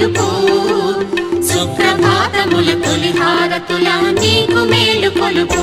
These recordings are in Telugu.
కొలుపు సుప్రభాతముల తొలి హారతుల నీకు మేలు కొలుపు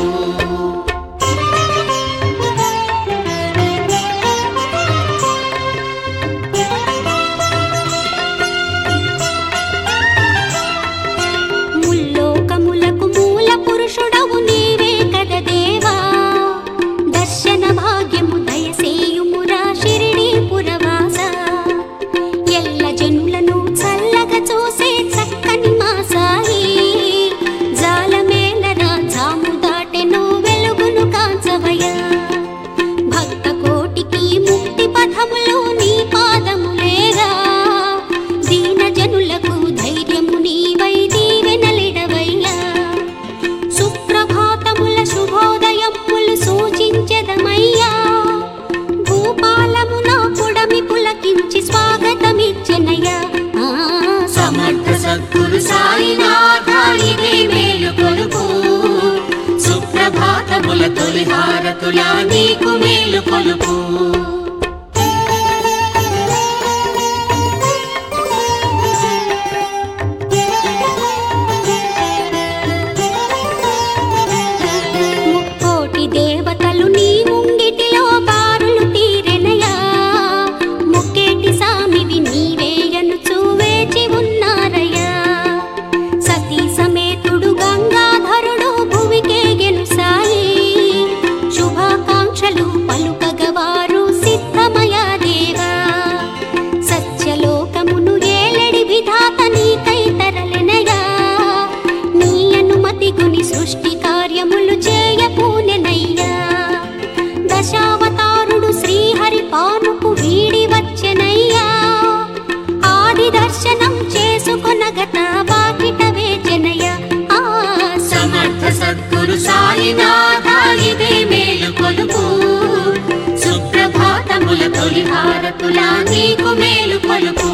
ముల్లోకములకు మూల పురుషుడవు నీవే కద దేవా దర్శన భాగ్యము దయసేయుమురా షిరిడి పురవాస ఎల్ల జనులను చల్లగా చూసే చక్కని మా సాయి జాలమేలరా జాము దాటెను వెలుగును కాంచవయ్యా భక్త కోటికి ముక్తి పథములు నీ పాదములేగా దీన జనులకు ధైర్యము నీవై దీవెనలిడవయ్యా సుప్రభాతముల శుభోదయములు సూచించెదమయ్యా భూపాలమున పుడమి పులకించి స్వాగతమిచ్చెనయ్యా ఆ, సమర్థ సద్గురు సాయినాథ ఇదే మేలు కొలుపు సుప్రభాతముల తొలి హారతుల నీకు మేలు కొలుపు ముక్కోటి దేవతలు నీ ముంగిటిలో బారులు తీరెనయా ముక్కేటి సామివి నీవేయనుచు వేచి ఉన్నారయ్యా సతీ సమేతుడు గంగాధరుడు భువికేగెను సాయి శుభాకాంక్షలు పలుకగవారు సిద్ధమయా దేవా సత్యలోకమును ఏలెడి విధాత నీకై తరలెనగా నీ అనుమతి గుని సృష్టి కార్యములు చేయపూనెనయ్యా దశావతారుడు శ్రీహరి పానుకు వీడి వచ్చెనయ్యా ఆది దర్శనం చేసుకొనగత బాకిట వేచెనయ్యా ఆ సమర్థ సద్గురు సాయినాథ ఇదే మేలు కొలుపు సుప్రభాతముల తొలి హారతుల నీకు మేలు కొలుపు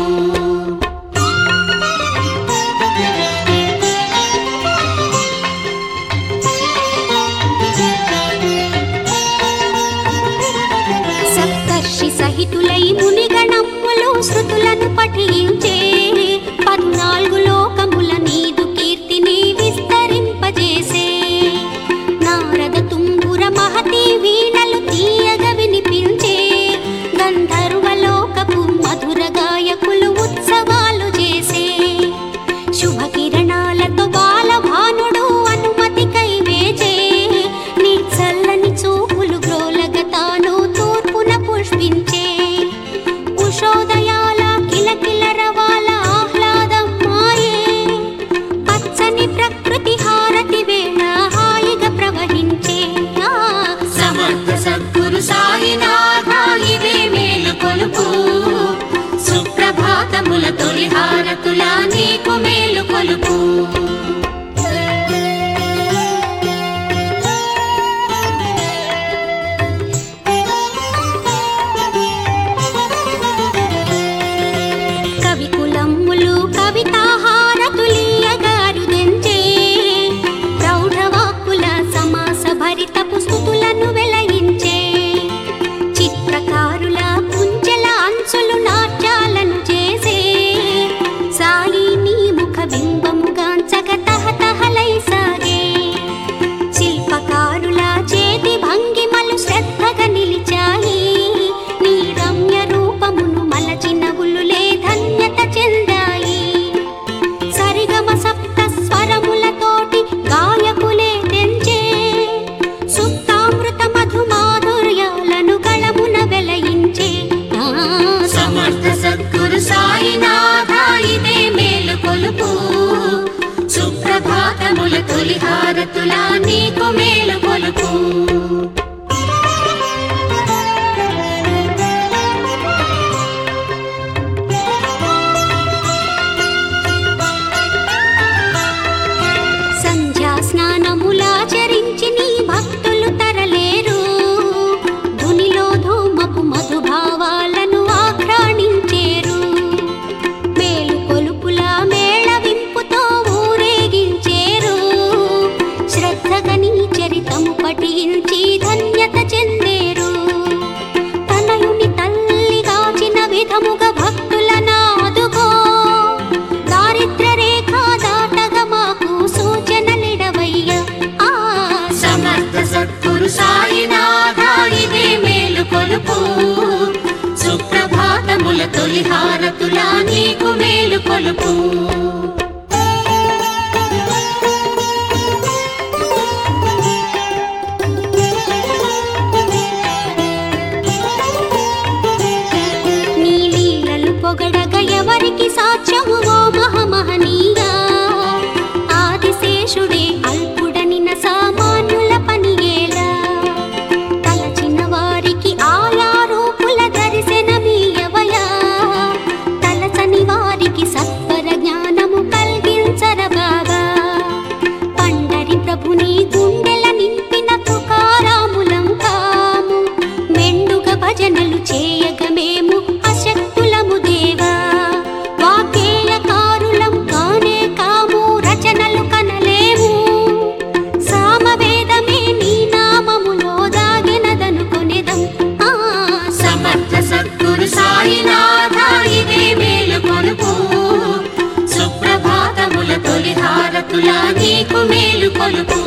సప్తర్షి సహితులై మునిగణమ్ములు శృతులను పఠించే పద్నాలుగు లోకముల నీదు కీర్తిని విస్తరింపజేసే నారద తుంగుర మహతి వీణలు తీయగా వినిపించే గంధర్వలోకపు మధుర గాయకులు ఉత్సవాలు చేసే శుభ కిరణాలతో బాలభానుడు అనుమతికై వేచే నీ చల్లని చూపులు గ్రోలగ తాను తూర్పున పుష్పించే ఉషోదయాల కిలకిల రవాల ఆహ్లాదం మాయే పచ్చని ప్రకృతి హారతి వేళ హాయిగా ప్రవహించే ఆ సమర్థ సద్గురు సాయినాథ ఇదే మేలు కొలుపు సుప్రభాతముల తొలి హారతుల నీకు మేలు కొలుపు కవికులమ్ములు కవితాహారతులీయగారు దెంచే ప్రౌఢవాక్కుల సమాస భరితపు స్థుతులను వెలయించే చిత్రకారుల కుంచెల అంచులు నాట్యాలను చేసే సాయి నీ ముఖ బింబముగాంచగ తహతహలై సాగే శిల్పకారుల చేతి భంగిమలు శ్రద్ధగా నిలిచాయి నీ రమ్య రూపమును మలచిన ఉల్లులే ధన్యత చెందాయి సరిగమ సప్త స్వరములతోటి గాయకులే తెంచే సుప్తామృత మధు మాధుర్యాలను గళమున వెలయించే ఆ సమర్థ సద్గురు సాయినాథ ఇదే మేలు కొలుపు సుప్రభాతముల తొలి హారతుల నీకు మేలు కొలుపు సంధ్యా స్నానములాచరించి నీ భక్తులు తరలేరు ధునిలో ధూమపు మధుభావాలను ఆఘ్రాణించేరు మేలు కొలుపుల మేళవింపుతో ఊరేగించేరు శ్రద్ధగా నీ చరితం కొలుపు సుప్రభాతముల తొలి హారతులా నీకు మేలు కొలుపు నీ లీలలు పొగడగ ఎవరికి సాధ్యము ఓ మహమహనీయా ఆదిశేషుడే అల్పుడనిన సామాన్యుల పనియేలా తలచిన వారికి ఆయా రూపుల దర్శనమీయవయా తలచని వారికి సత్వర జ్ఞానము కలిగించర బాగా పండరి ప్రభుని గుండెల నింపిన తుకారాములం కాము మెండుగ భజనలు చేయగ మేము అశక్తులము దేవా వాకేయకారులం కానే కాము రచనలు కనలేము సామవేదమే నీ నామములో దాగినదనుకొనెదం ఆ సమర్థ సద్గురు సాయినాథ ఇదే మేలు కొలుపు సుప్రభాతముల తొలి హారతులా నీకు మేలు కొలుపు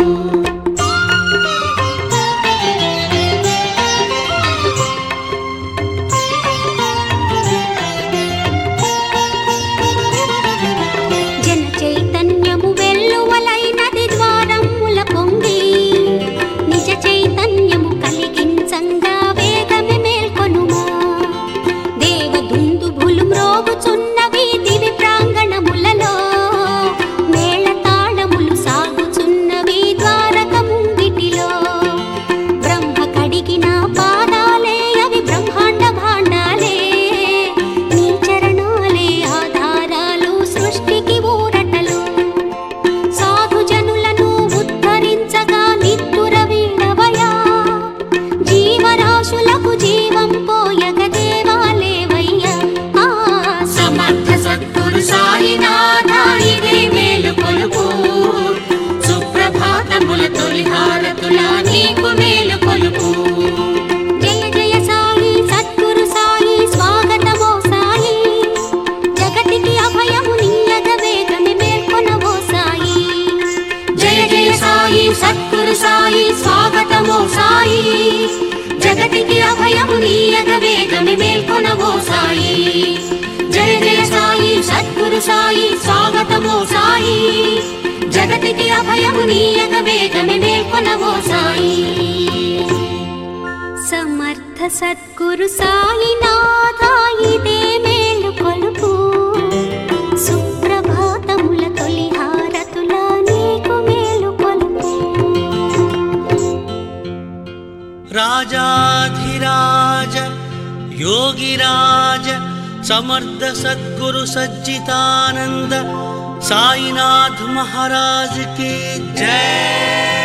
జన చైతన్యము వెల్లువలైనది ద్వారముల పొంగి నిజ చైతన్యము కలిగించంగా వేగమే మేల్కొనుమా దేవదుందుభులు మ్రోగుచున్నవి దివి ప్రాంగణములలో మేళతాళములు సాగుచున్నవి ద్వారక ముంగిటిలో బ్రహ్మ కడిగిన పాదాలే అవి బ్రహ్మాండ భాండాలే నీ చరణాలే ఆధారాలు సృష్టికి ఊరటలు సాధు జనులను ఉద్ధరించగా నిత్తుర వీణవయా జీవరాశులకు జీవం పోయగ దేవాలేవయ్యా ఆ సమర్థ సద్గురు సాయినాథ ఇదే మేలు కొలుపు సుప్రభాతముల తొలి హారతులా నీకు మేలు కొలుపు జయ జయ సాయి సద్గురు సాయి స్వాగతమో సాయి జగతికి అభయము నీయగ వేగమి మేల్కొనవో సాయి జయ జయ సాయి సద్గురు సాయి స్వాగతమో సాయి జగతికి అభయము నీయగ వేగమి మేల్కొనవో సాయి జయ జయ సాయి సద్గురు సాయి స్వాగతమో సాయి జగతికి అభయము నీయగ వేగమి మేల్కొనవో సాయి సమర్థ సద్గురు సాయినాథ ఇదే మేలు కొలుపు సుప్రభాతముల తొలి హారతుల నీకు మేలు కొలుపు राजाधिराज योगिराज समर्थ सद्गुरु सच्चिदानंद साईनाथ महाराज की जय